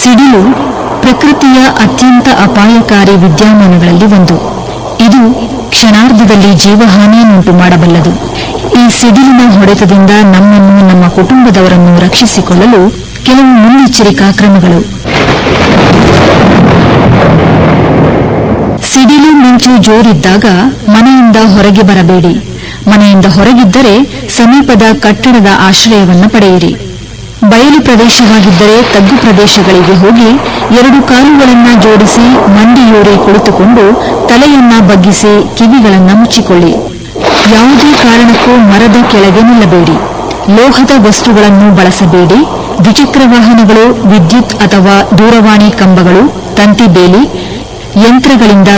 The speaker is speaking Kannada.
ಸಿಡಿಲು ಪ್ರಕೃತಿಯ ಅತ್ಯಂತ ಅಪಾಯಕಾರಿ ವಿದ್ಯಮಾನಗಳಲ್ಲಿ ಒಂದು ಇದು ಕ್ಷಣಾರ್ಧದಲ್ಲಿ ಜೀವಹಾನಿಯನ್ನುಂಟು ಮಾಡಬಲ್ಲದು ಈ ಸಿಡಿಲಿನ ಹೊಡೆತದಿಂದ ನಮ್ಮನ್ನು ನಮ್ಮ ಕುಟುಂಬದವರನ್ನು ರಕ್ಷಿಸಿಕೊಳ್ಳಲು ಕೆಲವು ಮುನ್ನೆಚ್ಚರಿಕಾ ಕ್ರಮಗಳು ಸಿಡಿಲು ಮಿಂಚು ಜೋರಿದ್ದಾಗ ಮನೆಯಿಂದ ಹೊರಗೆ ಬರಬೇಡಿ ಮನೆಯಿಂದ ಹೊರಗಿದ್ದರೆ ಸಮೀಪದ ಕಟ್ಟಡದ ಆಶ್ರಯವನ್ನು ಪಡೆಯಿರಿ ಬಯಲು ಪ್ರದೇಶವಾಗಿದ್ದರೆ ತಗ್ಗು ಪ್ರದೇಶಗಳಿಗೆ ಹೋಗಿ ಎರಡು ಕಾಲುಗಳನ್ನ ಜೋಡಿಸಿ ಮಂಡಿಯೂರಿ ಕುಳಿತುಕೊಂಡು ತಲೆಯನ್ನ ಬಗ್ಗಿಸಿ ಕಿವಿಗಳನ್ನ ಮುಚ್ಚಿಕೊಳ್ಳಿ ಯಾವುದೇ ಕಾರಣಕ್ಕೂ ಮರದ ಕೆಳಗೆ ನಿಲ್ಲಬೇಡಿ ಲೋಹದ ವಸ್ತುಗಳನ್ನು ಬಳಸಬೇಡಿ ದ್ವಿಚಕ್ರ ವಾಹನಗಳು ವಿದ್ಯುತ್ ಅಥವಾ ದೂರವಾಣಿ ಕಂಬಗಳು ತಂತಿ ಬೇಲಿ ಯಂತ್ರಗಳಿಂದ